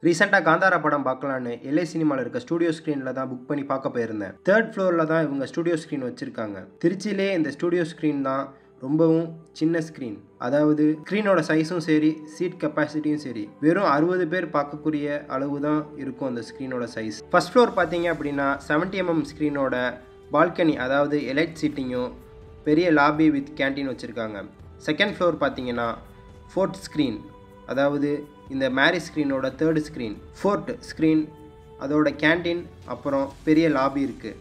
ரீசெண்டாக காந்தாரா படம் பார்க்கலான்னு எல்ஐ சினிமாவில் இருக்க ஸ்டூடியோ ஸ்க்ரீனில் தான் புக் பண்ணி பார்க்க போயிருந்தேன் தேர்ட் ஃப்ளோரில் தான் இவங்க ஸ்டூடியோ ஸ்க்ரீன் வச்சுருக்காங்க திருச்சியிலே இந்த ஸ்டூடியோ ஸ்க்ரீன் தான் ரொம்பவும் சின்ன ஸ்க்ரீன் அதாவது ஸ்க்ரீனோட சைஸும் சரி சீட் கெப்பாசிட்டியும் சரி வெறும் அறுபது பேர் பார்க்கக்கூடிய அளவு தான் இருக்கும் அந்த ஸ்க்ரீனோட சைஸ் ஃபர்ஸ்ட் ஃப்ளோர் பார்த்தீங்க அப்படின்னா 70 எம்எம் ஸ்க்ரீனோட பால்கனி அதாவது எலைட் சீட்டிங்கும் பெரிய லாபி வித் கேண்டீன் வச்சுருக்காங்க செகண்ட் ஃப்ளோர் பார்த்தீங்கன்னா ஃபோர்த் ஸ்க்ரீன் அதாவது இந்த மேரி ஸ்க்ரீனோட தேர்டு ஸ்க்ரீன் ஃபோர்த் ஸ்க்ரீன் அதோட கேண்டீன் அப்புறம் பெரிய லாபி இருக்குது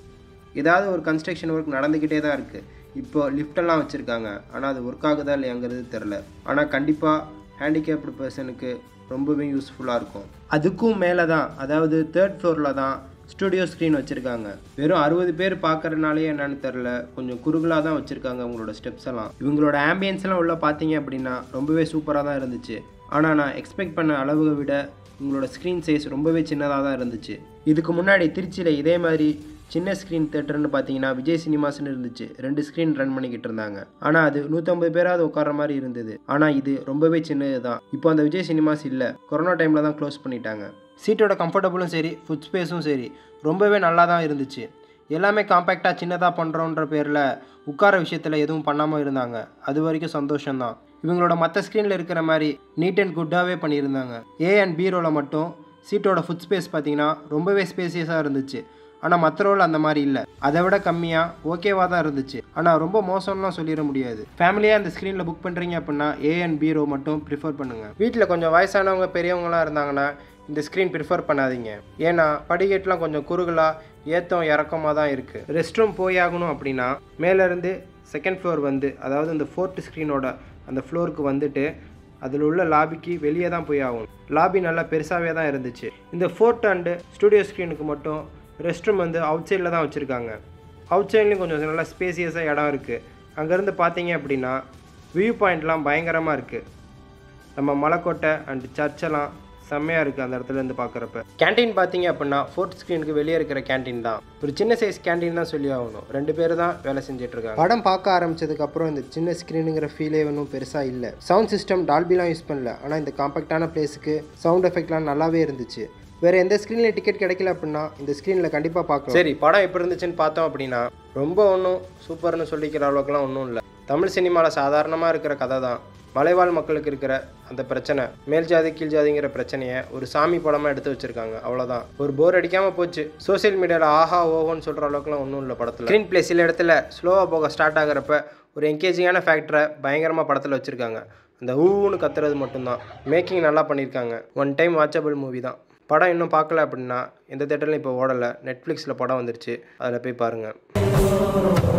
ஏதாவது ஒரு கன்ஸ்ட்ரக்ஷன் ஒர்க் நடந்துக்கிட்டே தான் இருக்குது இப்போ லிஃப்டெல்லாம் வச்சுருக்காங்க ஆனால் அது ஒர்க் ஆகுதா இல்லையாங்கிறது தெரில ஆனால் கண்டிப்பாக ஹேண்டிகேப்டு பர்சனுக்கு ரொம்பவே யூஸ்ஃபுல்லாக இருக்கும் அதுக்கும் மேலே தான் அதாவது தேர்ட் ஃப்ளோரில் தான் ஸ்டுடியோ ஸ்க்ரீன் வச்சுருக்காங்க வெறும் அறுபது பேர் பார்க்கறதுனாலே என்னன்னு தெரில கொஞ்சம் குறுகலாக தான் வச்சுருக்காங்க அவங்களோட ஸ்டெப்ஸ் எல்லாம் இவங்களோட ஆம்பியன்ஸ் எல்லாம் உள்ள பார்த்தீங்க அப்படின்னா ரொம்பவே சூப்பராக தான் இருந்துச்சு ஆனால் நான் எக்ஸ்பெக்ட் பண்ண அளவை விட உங்களோட ஸ்க்ரீன் சைஸ் ரொம்பவே சின்னதாக தான் இருந்துச்சு இதுக்கு முன்னாடி திருச்சியில் இதே மாதிரி சின்ன ஸ்க்ரீன் தேட்டர்னு பார்த்தீங்கன்னா விஜய் சினிமாஸ்னு இருந்துச்சு ரெண்டு ஸ்க்ரீன் ரன் பண்ணிக்கிட்டு இருந்தாங்க ஆனால் அது நூற்றம்பது பேராவது உட்கார மாதிரி இருந்தது ஆனால் இது ரொம்பவே சின்னது தான் இப்போ அந்த விஜய் சினிமாஸ் இல்லை கொரோனா டைமில் தான் க்ளோஸ் பண்ணிட்டாங்க சீட்டோட கம்ஃபர்டபுளும் சரி ஃபுட் ஸ்பேஸும் சரி ரொம்பவே நல்லா தான் இருந்துச்சு எல்லாமே காம்பேக்டாக சின்னதாக பண்ணுறோன்ற பேரில் உட்கார விஷயத்தில் எதுவும் பண்ணாமல் இருந்தாங்க அது வரைக்கும் சந்தோஷம்தான் இவங்களோட மற்ற ஸ்க்ரீனில் இருக்கிற மாதிரி நீட் அண்ட் குட்டாகவே பண்ணியிருந்தாங்க ஏ அண்ட் பி ரோவில் மட்டும் சீட்டோட ஃபுட் ஸ்பேஸ் பார்த்தீங்கன்னா ரொம்பவே ஸ்பேசியஸாக இருந்துச்சு ஆனால் மற்ற ரோல் அந்த மாதிரி இல்லை அதை விட கம்மியாக ஓகேவாக தான் இருந்துச்சு ஆனால் ரொம்ப மோசம்லாம் சொல்லிட முடியாது ஃபேமிலியாக அந்த ஸ்க்ரீனில் புக் பண்ணுறீங்க அப்படின்னா ஏ அண்ட் பி ரோ மட்டும் ப்ரிஃபர் பண்ணுங்கள் வீட்டில் கொஞ்சம் வயசானவங்க பெரியவங்களாம் இருந்தாங்கன்னா இந்த ஸ்க்ரீன் ப்ரிஃபர் பண்ணாதீங்க ஏன்னா படிக்கட்டுலாம் கொஞ்சம் குறுகலாக ஏத்தம் இறக்கமாக தான் இருக்குது ரெஸ்ட் ரூம் போய் ஆகணும் அப்படின்னா மேலேருந்து செகண்ட் ஃப்ளோர் வந்து அதாவது இந்த ஃபோர்த் ஸ்க்ரீனோட அந்த ஃப்ளோருக்கு வந்துட்டு அதில் உள்ள லாபிக்கு வெளியே தான் போய் ஆகணும் லாபி நல்லா பெருசாகவே தான் இருந்துச்சு இந்த ஃபோர்த் அண்டு ஸ்டுடியோ ஸ்க்ரீனுக்கு மட்டும் ரெஸ்ட் ரூம் வந்து அவுட் சைடில் தான் வச்சுருக்காங்க அவுட் சைட்லேயும் கொஞ்சம் நல்லா ஸ்பேசியஸாக இடம் இருக்குது அங்கேருந்து பார்த்தீங்க அப்படின்னா வியூ பாயிண்ட்லாம் பயங்கரமாக இருக்குது நம்ம மலைக்கோட்டை அண்ட் சர்ச்செல்லாம் செம்மையாக இருக்குது அந்த இடத்துல இருந்து பார்க்குறப்ப கேண்டீன் பார்த்தீங்க அப்படின்னா ஃபோர்த் ஸ்க்ரீனுக்கு வெளியே இருக்கிற கேண்டீன் தான் ஒரு சின்ன சைஸ் கேண்டீன் தான் சொல்லி ஆகணும் ரெண்டு பேர் தான் வேலை செஞ்சுட்டு இருக்காங்க படம் பார்க்க ஆரம்பிச்சதுக்கப்புறம் இந்த சின்ன ஸ்க்ரீனுங்கிற ஃபீலே ஒன்றும் பெருசாக இல்லை சவுண்ட் சிஸ்டம் டால்பிலாம் யூஸ் பண்ணல ஆனால் இந்த காம்பேக்டான பிளேஸுக்கு சவுண்ட் எஃபெக்ட்லாம் நல்லாவே இருந்துச்சு வேற எந்த ஸ்க்ரீனில் டிக்கெட் கிடைக்கல அப்படின்னா இந்த ஸ்க்ரீனில் கண்டிப்பாக பார்க்கலாம் சரி படம் எப்படி இருந்துச்சுன்னு பார்த்தோம் அப்படின்னா ரொம்ப ஒன்றும் சூப்பர்னு சொல்லிக்கிற அளவுக்குலாம் ஒன்றும் இல்லை தமிழ் சினிமாவில் சாதாரணமாக இருக்கிற கதை தான் மலைவாழ் மக்களுக்கு இருக்கிற அந்த பிரச்சனை மேல் ஜாதி கீழ் ஜாதிங்கிற பிரச்சனையை ஒரு சாமி படமாக எடுத்து வச்சிருக்காங்க அவ்வளோதான் ஒரு போர் அடிக்காமல் போச்சு சோஷியல் மீடியாவில் ஆஹா ஓஹோன்னு சொல்கிற அளவுக்குலாம் ஒன்றும் இல்லை படத்தில் ஸ்க்ரீன் பிளே சில இடத்துல ஸ்லோவாக போக ஸ்டார்ட் ஆகிறப்ப ஒரு என்கேஜிங்கான ஃபேக்டரை பயங்கரமாக படத்தில் வச்சுருக்காங்க அந்த ஊன்னு கத்துறது மட்டும்தான் மேக்கிங் நல்லா பண்ணியிருக்காங்க ஒன் டைம் வாட்சபிள் மூவி தான் படம் இன்னும் பார்க்கல அப்படின்னா எந்த தேட்டர்லையும் இப்போ ஓடலை நெட்ஃப்ளிக்ஸில் படம் வந்துருச்சு அதில் போய் பாருங்கள்